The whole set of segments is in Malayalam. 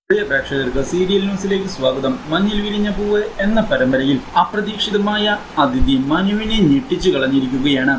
പ്രിയ പ്രേക്ഷകർക്ക് സീരിയൽ ന്യൂസിലേക്ക് സ്വാഗതം മഞ്ഞിൽ വിരിഞ്ഞ പൂവ് എന്ന പരമ്പരയിൽ അപ്രതീക്ഷിതമായ അതിഥി മനുവിനെ ഞെട്ടിച്ചു കളഞ്ഞിരിക്കുകയാണ്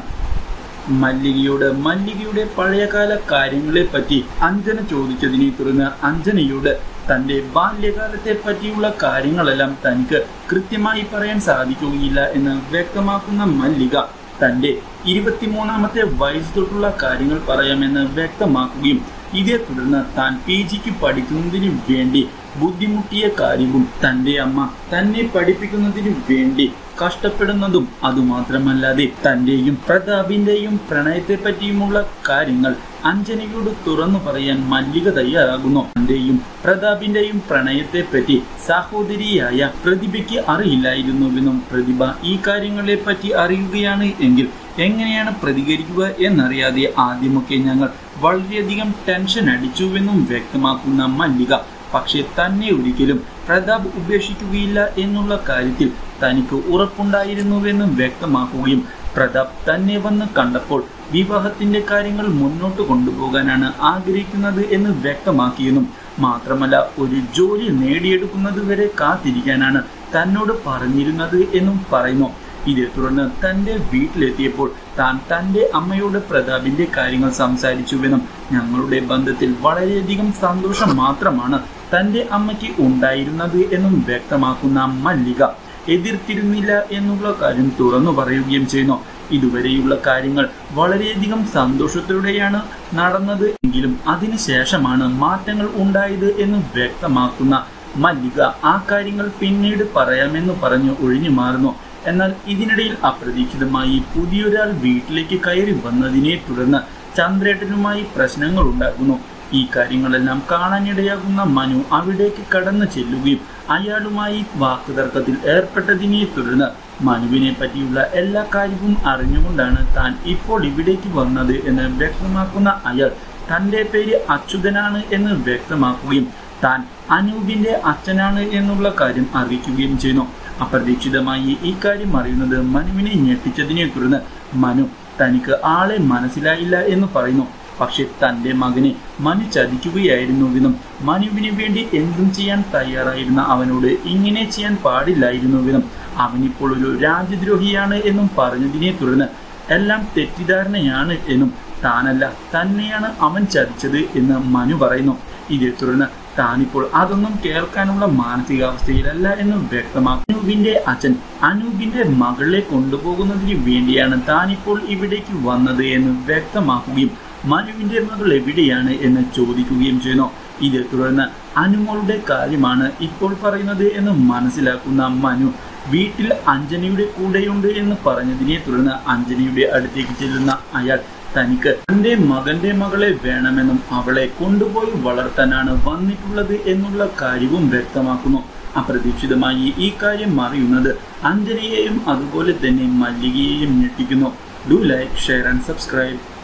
മല്ലികയോട് മല്ലികയുടെ പഴയകാല കാര്യങ്ങളെ പറ്റി അഞ്ജന ചോദിച്ചതിനെ തുടർന്ന് അഞ്ജനയോട് തന്റെ ബാല്യകാലത്തെ പറ്റിയുള്ള കാര്യങ്ങളെല്ലാം തനിക്ക് കൃത്യമായി പറയാൻ സാധിക്കുകയില്ല എന്ന് വ്യക്തമാക്കുന്ന മല്ലിക തന്റെ ഇരുപത്തിമൂന്നാമത്തെ വയസ്സ് തൊട്ടുള്ള കാര്യങ്ങൾ പറയാമെന്ന് വ്യക്തമാക്കുകയും ഇതേ തുടർന്ന് താൻ പി ജിക്ക് പഠിക്കുന്നതിന് വേണ്ടി ബുദ്ധിമുട്ടിയ കാര്യവും തന്റെ അമ്മ തന്നെ പഠിപ്പിക്കുന്നതിന് വേണ്ടി കഷ്ടപ്പെടുന്നതും അതുമാത്രമല്ലാതെ തന്റെയും പ്രതാപിന്റെയും പ്രണയത്തെ പറ്റിയുമുള്ള കാര്യങ്ങൾ അഞ്ജനയോട് തുറന്നു പറയാൻ മല്ലിക തയ്യാറാകുന്നു തന്റെയും പ്രതാപിന്റെയും പ്രണയത്തെ പറ്റി സഹോദരിയായ പ്രതിഭയ്ക്ക് അറിയില്ലായിരുന്നുവെന്നും പ്രതിഭ ഈ കാര്യങ്ങളെ പറ്റി അറിയുകയാണ് എങ്കിൽ എങ്ങനെയാണ് പ്രതികരിക്കുക എന്നറിയാതെ ആദ്യമൊക്കെ ഞങ്ങൾ വളരെയധികം ടെൻഷൻ അടിച്ചുവെന്നും വ്യക്തമാക്കുന്ന മല്ലിക പക്ഷെ തന്നെ ഒരിക്കലും പ്രതാപ് ഉപേക്ഷിക്കുകയില്ല എന്നുള്ള കാര്യത്തിൽ തനിക്ക് ഉറപ്പുണ്ടായിരുന്നുവെന്നും വ്യക്തമാക്കുകയും പ്രതാപ് തന്നെ വന്ന് കണ്ടപ്പോൾ വിവാഹത്തിന്റെ കാര്യങ്ങൾ മുന്നോട്ട് കൊണ്ടുപോകാനാണ് ആഗ്രഹിക്കുന്നത് എന്ന് വ്യക്തമാക്കിയെന്നും മാത്രമല്ല ഒരു ജോലി നേടിയെടുക്കുന്നത് വരെ കാത്തിരിക്കാനാണ് തന്നോട് പറഞ്ഞിരുന്നത് എന്നും പറയുന്നു ഇതേ തുടർന്ന് തന്റെ വീട്ടിലെത്തിയപ്പോൾ താൻ തന്റെ അമ്മയോട് പ്രതാപിന്റെ കാര്യങ്ങൾ സംസാരിച്ചുവെന്നും ഞങ്ങളുടെ ബന്ധത്തിൽ വളരെയധികം സന്തോഷം മാത്രമാണ് തന്റെ അമ്മയ്ക്ക് ഉണ്ടായിരുന്നത് എന്നും വ്യക്തമാക്കുന്ന മല്ലിക എതിർത്തിരുന്നില്ല എന്നുള്ള കാര്യം തുറന്നു പറയുകയും ചെയ്യുന്നു ഇതുവരെയുള്ള കാര്യങ്ങൾ വളരെയധികം സന്തോഷത്തോടെയാണ് നടന്നത് എങ്കിലും അതിനുശേഷമാണ് മാറ്റങ്ങൾ ഉണ്ടായത് എന്ന് വ്യക്തമാക്കുന്ന മല്ലിക ആ കാര്യങ്ങൾ പിന്നീട് പറയാമെന്ന് പറഞ്ഞു ഒഴിഞ്ഞു മാറുന്നു എന്നാൽ ഇതിനിടയിൽ അപ്രതീക്ഷിതമായി പുതിയൊരാൾ വീട്ടിലേക്ക് കയറി വന്നതിനെ തുടർന്ന് ചന്ദ്രേട്ടനുമായി പ്രശ്നങ്ങൾ ഉണ്ടാകുന്നു ഈ കാര്യങ്ങളെല്ലാം കാണാനിടയാകുന്ന മനു അവിടേക്ക് കടന്നു ചെല്ലുകയും അയാളുമായി വാക്കുതർക്കത്തിൽ ഏർപ്പെട്ടതിനെ തുടർന്ന് മനുവിനെ പറ്റിയുള്ള എല്ലാ കാര്യവും അറിഞ്ഞുകൊണ്ടാണ് താൻ ഇപ്പോൾ ഇവിടേക്ക് വന്നത് എന്ന് വ്യക്തമാക്കുന്ന അയാൾ തന്റെ പേര് അച്യുതനാണ് എന്ന് വ്യക്തമാക്കുകയും താൻ അനൂപിന്റെ അച്ഛനാണ് എന്നുള്ള കാര്യം അറിയിക്കുകയും ചെയ്യുന്നു അപ്രതീക്ഷിതമായി ഈ കാര്യം അറിയുന്നത് മനുവിനെ ഞെട്ടിച്ചതിനെ തുടർന്ന് മനു തനിക്ക് ആളെ മനസ്സിലായില്ല എന്ന് പറയുന്നു പക്ഷെ തന്റെ മകനെ മനു ചതിക്കുകയായിരുന്നുവെന്നും മനുവിന് വേണ്ടി എന്തും ചെയ്യാൻ തയ്യാറായിരുന്ന അവനോട് ഇങ്ങനെ ചെയ്യാൻ പാടില്ലായിരുന്നുവെന്നും അവനിപ്പോൾ ഒരു രാജ്യദ്രോഹിയാണ് എന്നും പറഞ്ഞതിനെ തുടർന്ന് എല്ലാം തെറ്റിദ്ധാരണയാണ് എന്നും താനല്ല തന്നെയാണ് അവൻ ചതിച്ചത് എന്ന് മനു പറയുന്നു ഇതേ തുടർന്ന് താനിപ്പോൾ അതൊന്നും കേൾക്കാനുള്ള മാനസികാവസ്ഥയിലല്ല എന്ന് വ്യക്തമാക്കും അനൂപിന്റെ അച്ഛൻ അനൂപിന്റെ മകളെ കൊണ്ടുപോകുന്നതിന് വേണ്ടിയാണ് താനിപ്പോൾ ഇവിടേക്ക് വന്നത് എന്ന് വ്യക്തമാക്കുകയും മനുവിന്റെ മകൾ എവിടെയാണ് എന്ന് ചോദിക്കുകയും ചെയ്യുന്നു ഇതേ തുടർന്ന് അനുമോളുടെ കാര്യമാണ് ഇപ്പോൾ പറയുന്നത് എന്ന് മനസ്സിലാക്കുന്ന മനു വീട്ടിൽ അഞ്ജനയുടെ കൂടെയുണ്ട് എന്ന് പറഞ്ഞതിനെ തുടർന്ന് അഞ്ജനയുടെ അടുത്തേക്ക് ചെല്ലുന്ന അയാൾ തനിക്ക് തന്റെ മകന്റെ മകളെ വേണമെന്നും അവളെ കൊണ്ടുപോയി വളർത്താനാണ് വന്നിട്ടുള്ളത് എന്നുള്ള കാര്യവും വ്യക്തമാക്കുന്നു അപ്രതീക്ഷിതമായി ഈ കാര്യം അറിയുന്നത് അഞ്ജനയെയും അതുപോലെ തന്നെ മല്ലികയെയും ഞെട്ടിക്കുന്നു do like share and subscribe